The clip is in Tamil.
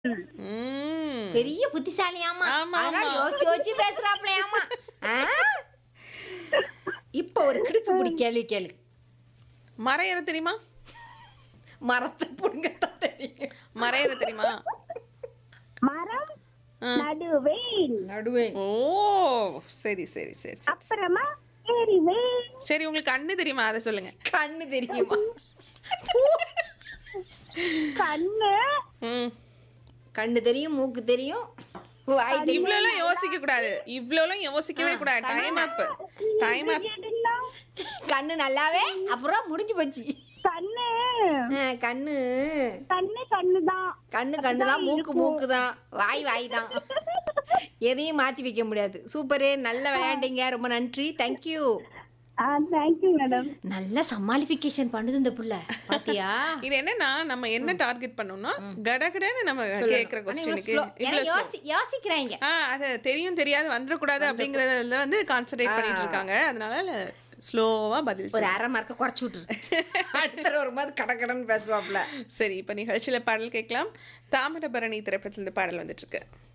ம். பெரிய புத்திசாலியாமா ஆமா, அதனால ஆமா. யோசிச்சு யோசிச்சு பேசுறாப்லையாமா ஆ? இப்ப ஒரு கிடுக்கு பிடி கேள்வி கேளு மறையற தெரியுமா மரத்தை புடுங்கத்தான் தெரியும் மறையற தெரியுமா மரம் ஆ. நடுவேன் நடுவே ஓ சரி சரி சரி சரி அப்புறமா ஏறிவேன் சரி உங்களுக்கு கண்ணு தெரியுமா அதை சொல்லுங்க கண்ணு தெரியுமா கண்ணு ம் கண்ணு தெரியும் மூக்கு தெரியும் வாய் தெரியும் இவ்வளோலாம் யோசிக்க கூடாது இவ்வளோலாம் யோசிக்கவே கூடாது டைம் அப் டைம் அப் கேட்டுங்களா? கண்ணு நல்லாவே அப்புறம் முடிஞ்சு போச்சு கண்ணு ஆ, கண்ணு கண்ணு கண்ணுதான் கண்ணு கண்ணு தான் மூக்கு மூக்கு தான் வாய் வாய் தான் எதையும் மாத்தி வைக்க முடியாது சூப்பரு நல்ல விளையாண்டீங்க ரொம்ப நன்றி தேங்க்யூ ஆ தேங்க்யூ மேடம் நல்ல சமாளிஃபிகேஷன் பண்ணுது இந்த புள்ள பாத்தியா இது என்னன்னா நம்ம என்ன டார்கெட் பண்ணோம்னா கடகடன்னு நம்ம கேக்குற ஆனா இவ்வளவு கொஸ்டினுக்கு slow. ஏன்னா இவ்வளவு slow. யோசி- யோசிக்கிறாங்க ஆ அது தெரியும் தெரியாது வந்துடக்கூடாது அப்படிங்கறதுல வந்து கான்சென்ட்ரேட் பண்ணிட்டு இருக்காங்க அதனால ஸ்லோவா பதில் ஒரு சொல்லு. அரை மார்க்க குறைச்சு விட்டுரு அடுத்த வரும்போது கடக்கடன்னு பேசுவாப்ல சரி இப்ப நிகழ்ச்சியில பாடல் கேட்கலாம் தாமிரபரணி திரைப்படத்துல இருந்து பாடல் வந்துட்டு இருக்கு